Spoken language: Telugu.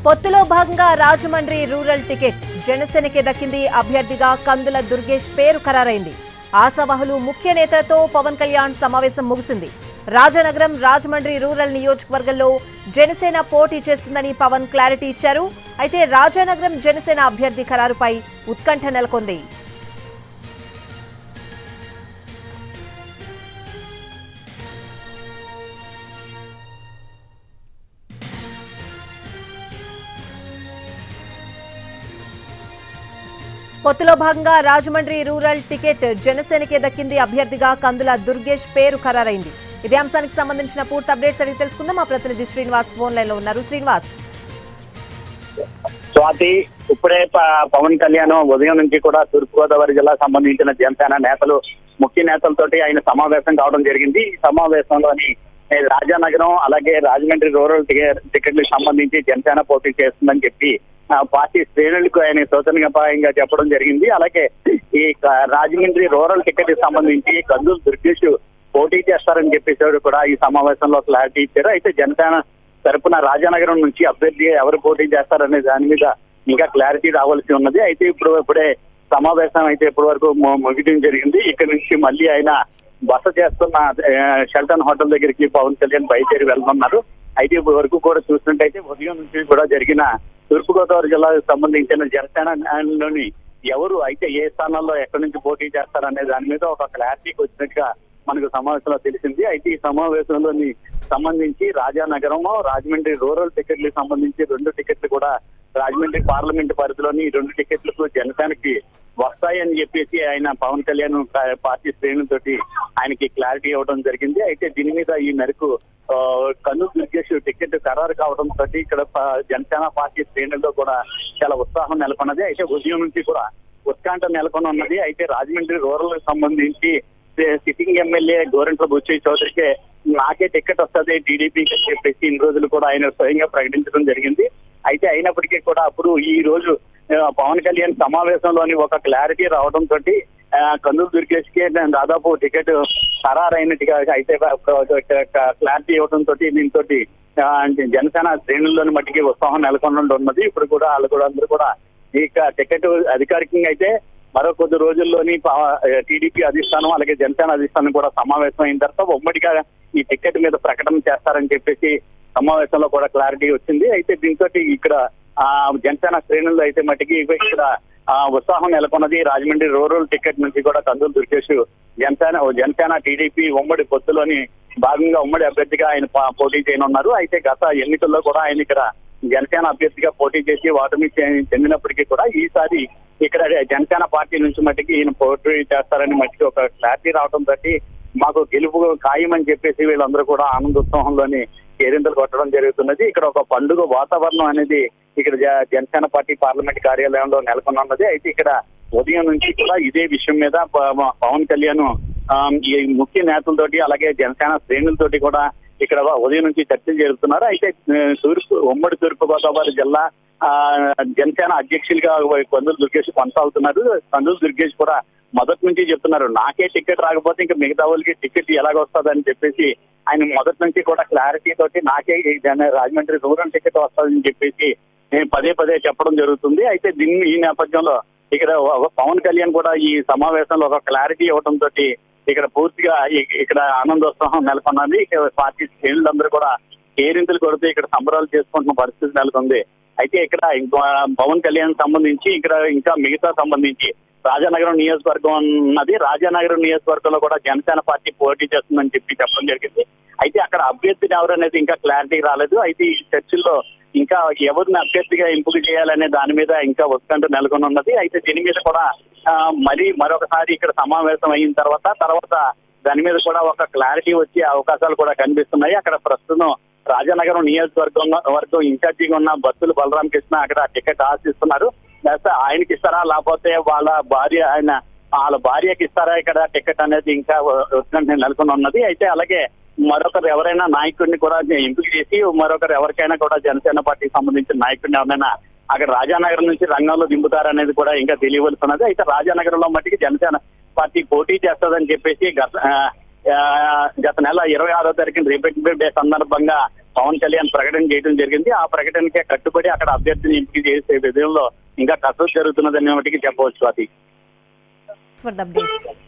పొత్తులో భాగంగా రాజమండ్రి రూరల్ టికెట్ జనసేనకే దక్కింది అభ్యర్థిగా కందుల దుర్గేష్ పేరు ఖరారైంది ఆశావహులు ముఖ్య నేతలతో పవన్ కళ్యాణ్ సమావేశం ముగిసింది రాజనగరం రాజమండ్రి రూరల్ నియోజకవర్గంలో జనసేన పోటీ చేస్తుందని పవన్ క్లారిటీ ఇచ్చారు అయితే రాజానగరం జనసేన అభ్యర్థి ఖరారుపై ఉత్కంఠ నెలకొంది పొత్తులో భాగంగా రాజమండ్రి రూరల్ టికెట్ జనసేనకే దక్కింది అభ్యర్థిగా కందుల దుర్గేష్ పేరు ఖరారైంది ఇదే అంశానికి సంబంధించిన పూర్తి అప్డేట్స్ అడిగి తెలుసుకుందాం మా ప్రతినిధి శ్రీనివాస్ ఫోన్ లైన్ లో ఉన్నారు శ్రీనివాస్ స్వాతి ఇప్పుడే ప- పవన్ కళ్యాణ్ ఉదయం నుంచి కూడా తూర్పుగోదావరి జిల్లా సంబంధించిన జనసేన నేతలు ముఖ్య నేతలతోటి ఆయన సమావేశం కావడం జరిగింది ఈ సమావేశంలోని ఏ, రాజానగరం అలాగే రాజమండ్రి రూరల్ టికె- టికెట్లకు సంబంధించి జనసేన పోటీ చేస్తుందని చెప్పి ఆ, పార్టీ శ్రేణులకు ఆయన సూచనపాయంగా చెప్పడం జరిగింది అలాగే ఈ క- రాజమండ్రి రూరల్ టికెట్ కి సంబంధించి కందులు దుర్గేష్ పోటీ చేస్తారని చెప్పేసి కూడా ఈ సమావేశంలో క్లారిటీ ఇచ్చారు అయితే జనసేన తరపున రాజానగరం నుంచి అభ్యర్థి ఎవరు పోటీ చేస్తారనే దాని మీద ఇంకా క్లారిటీ రావాల్సి ఉన్నది అయితే ఇప్పుడు ఇప్పుడే సమావేశం అయితే ఇప్పటి వరకు ము- ముగియడం జరిగింది ఇక్కడ నుంచి మళ్ళీ ఆయన బస చేస్తున్న ఆ, షెల్టన్ హోటల్ దగ్గరికి పవన్ కళ్యాణ్ బయలుదేరి వెళ్తున్నారు అయితే ఇప్పటి వరకు కూడా చూసినట్టయితే ఉదయం నుంచి కూడా జరిగిన తూర్పుగోదావరి జిల్లాకు సంబంధించిన జనసేనలోని ఎవరు అయితే ఏ స్థానాల్లో ఎక్కడి నుంచి పోటీ చేస్తారనే దాని మీద ఒక క్లారిటీకి వచ్చినట్టుగా మనకు సమావేశంలో తెలిసింది అయితే ఈ సమావేశంలోని సంబంధించి రాజానగరము రాజమండ్రి రూరల్ టికెట్లకు సంబంధించి రెండు టికెట్లు కూడా రాజమండ్రి పార్లమెంట్ పరిధిలోని ఈ రెండు టికెట్లకు జనసేనకి వస్తాయని చెప్పేసి ఆయన పవన్ కళ్యాణ్ పా- పార్టీ శ్రేణులతోటి ఆయనకి క్లారిటీ ఇవ్వడం జరిగింది అయితే దీని మీద ఈ మేరకు ఆ, కన్ను దుర్గేష్ టికెట్ ఖరారు కావడం తోటి ఇక్కడ ప- జనసేన పార్టీ శ్రేణుల్లో కూడా చాలా ఉత్సాహం నెలకొన్నది అయితే ఉదయం నుంచి కూడా ఉత్కంఠ నెలకొని ఉన్నది అయితే రాజమండ్రి రూరల్ కి సంబంధించి సి- సిట్టింగ్ ఎమ్మెల్యే గోరంట్ల బుచ్చయ్య చౌదరికి నాకే టికెట్ వస్తుంది టీడీపీకి అని చెప్పేసి ఇన్ని రోజులు కూడా ఆయన స్వయంగా ప్రకటించడం జరిగింది అయితే అయినప్పటికీ కూడా అప్పుడు ఈ రోజు ఆ, పవన్ కళ్యాణ్ సమావేశంలోని ఒక క్లారిటీ రావడం తోటి ఆ, కన్నూరు దుర్గేష్ కి దాదాపు టికెట్ ఖరారైనట్టుగా అయితే క్లారిటీ ఇవ్వడం తోటి దీంతో జనసేన శ్రేణుల్లోని మట్టికి ఉత్సాహం నెలకొని ఉన్నది ఇప్పుడు కూడా వాళ్ళు కూడా అందరూ కూడా ఇక టికెట్ అధికారికంగా అయితే మరో కొద్ది రోజుల్లోని టీడీపీ అధిష్టానం అలాగే జనసేన అధిష్టానం కూడా సమావేశం అయిన తర్వాత ఉమ్మడిగా ఈ టికెట్ మీద ప్రకటన చేస్తారని చెప్పేసి సమావేశంలో కూడా క్లారిటీ వచ్చింది అయితే దీంతో ఇక్కడ ఆ జనసేన శ్రేణుల్లో అయితే మట్టికి ఇక్కడ ఆ ఉత్సాహం నెలకొన్నది రాజమండ్రి రూరల్ టికెట్ నుంచి కూడా కందులు దుర్గేష్ జనసేన జనసేన టీడీపీ ఉమ్మడి పొత్తులోని భాగంగా ఉమ్మడి అభ్యర్థిగా ఆయన పా- పోటీ చేయనున్నారు అయితే గత ఎన్నికల్లో కూడా ఆయన ఇక్కడ జనసేన అభ్యర్థిగా పోటీ చేసి ఓటమి చె- చెందినప్పటికీ కూడా ఈసారి ఇక్కడ జనసేన పార్టీ నుంచి మట్టికి ఈయన పోటీ చేస్తారని మట్టికి ఒక క్లారిటీ రావడం బట్టి మాకు గెలుపు ఖాయమని చెప్పేసి వీళ్ళందరూ కూడా ఆనందోత్సవంలోని కేరింతలు కొట్టడం జరుగుతున్నది ఇక్కడ ఒక పండుగ వాతావరణం అనేది ఇక్కడ జ- జనసేన పార్టీ పార్లమెంట్ కార్యాలయంలో నెలకొని ఉన్నది అయితే ఇక్కడ ఉదయం నుంచి కూడా ఇదే విషయం మీద ప- మ- పవన్ కళ్యాణ్ ఆ, ఈ ముఖ్య నేతలతోటి అలాగే జనసేన శ్రేణులతోటి కూడా ఇక్కడ ఉదయం నుంచి చర్చలు జరుగుతున్నారు అయితే ఆ, తూర్పు ఉమ్మడి తూర్పు గోదావరి జిల్లా ఆ, జనసేన అధ్యక్షులుగా కందులు దుర్గేష్ కొనసాగుతున్నారు కందులు దుర్గేష్ కూడా మొదటి నుంచి చెప్తున్నారు నాకే టికెట్ రాకపోతే ఇంకా మిగతా వాళ్ళకి టికెట్ ఎలాగొస్తుంది అని చెప్పేసి ఆయన మొదటి నుంచి కూడా క్లారిటీ తోటి నాకే ఈ జన- రాజమండ్రి రూరల్ టికెట్ వస్తుందని చెప్పేసి నేను పదే పదే చెప్పడం జరుగుతుంది అయితే దీన్ని ఈ నేపథ్యంలో ఇక్కడ ఒక పవన్ కళ్యాణ్ కూడా ఈ సమావేశంలో ఒక క్లారిటీ ఇవ్వడం తోటి ఇక్కడ పూర్తిగా ఇ- ఇక్కడ ఆనందోత్సాహం నెలకొన్నది ఇక్కడ పార్టీ శ్రేణులందరూ కూడా కేరింతలు కొడుతూ ఇక్కడ సంబరాలు చేసుకుంటున్న పరిస్థితి నెలకొంది అయితే ఇక్కడ ఇంకో పవన్ కళ్యాణ్ సంబంధించి ఇక్కడ ఇంకా మిగతా సంబంధించి రాజానగరం నియోజకవర్గం ఉన్నది రాజానగరం నియోజకవర్గంలో కూడా జనసేన పార్టీ పోటీ చేస్తుందని చెప్పి చెప్పడం జరిగింది అయితే అక్కడ అభ్యర్థిని ఎవరు అనేది ఇంకా క్లారిటీ రాలేదు అయితే ఈ చర్చల్లో ఇంకా ఎవరిని అభ్యర్థిగా ఎంపిక చేయాలనే దాని మీద ఇంకా ఉత్కంఠ నెలకొని ఉన్నది అయితే దీని మీద కూడా ఆ, మరి మరొకసారి ఇక్కడ సమావేశం అయిన తర్వాత తర్వాత దాని మీద కూడా ఒక క్లారిటీ వచ్చే అవకాశాలు కూడా కనిపిస్తున్నాయి అక్కడ ప్రస్తుతం రాజానగరం నియోజకవర్గం వర్గం ఇన్ఛార్జిగా ఉన్న బత్తులు బలరాం కృష్ణ అక్కడ టికెట్ ఆశిస్తున్నారు లేకపోతే ఆయనకి ఇస్తారా లేకపోతే వాళ్ళ భార్య ఆయన వాళ్ళ భార్యకి ఇస్తారా ఇక్కడ టికెట్ అనేది ఇంకా ఉత్కంఠ నెలకొని ఉన్నది అయితే అలాగే మరొకరు ఎవరైనా నాయకుడిని కూడా ఎంపిక చేసి మరొకరు ఎవరికైనా కూడా జనసేన పార్టీకి సంబంధించిన నాయకుడిని ఎవరైనా అక్కడ రాజానగరం నుంచి రంగంలో దింపుతారనేది కూడా ఇంకా తెలియవలసి ఉన్నది అయితే రాజానగరంలో మట్టికి జనసేన పార్టీ పోటీ చేస్తుందని చెప్పేసి గత ఆ, ఆ, గత నెల ఇరవై ఆరో తారీఖున రిపబ్లిక్ డే సందర్భంగా పవన్ కళ్యాణ్ ప్రకటన చేయడం జరిగింది ఆ ప్రకటనకే కట్టుబడి అక్కడ అభ్యర్థిని ఎంపిక చేసే విధంలో ఇంకా కసరత్తు జరుగుతున్నదని మటుకు చెప్పవచ్చు అది ఫర్ ద అప్డేట్స్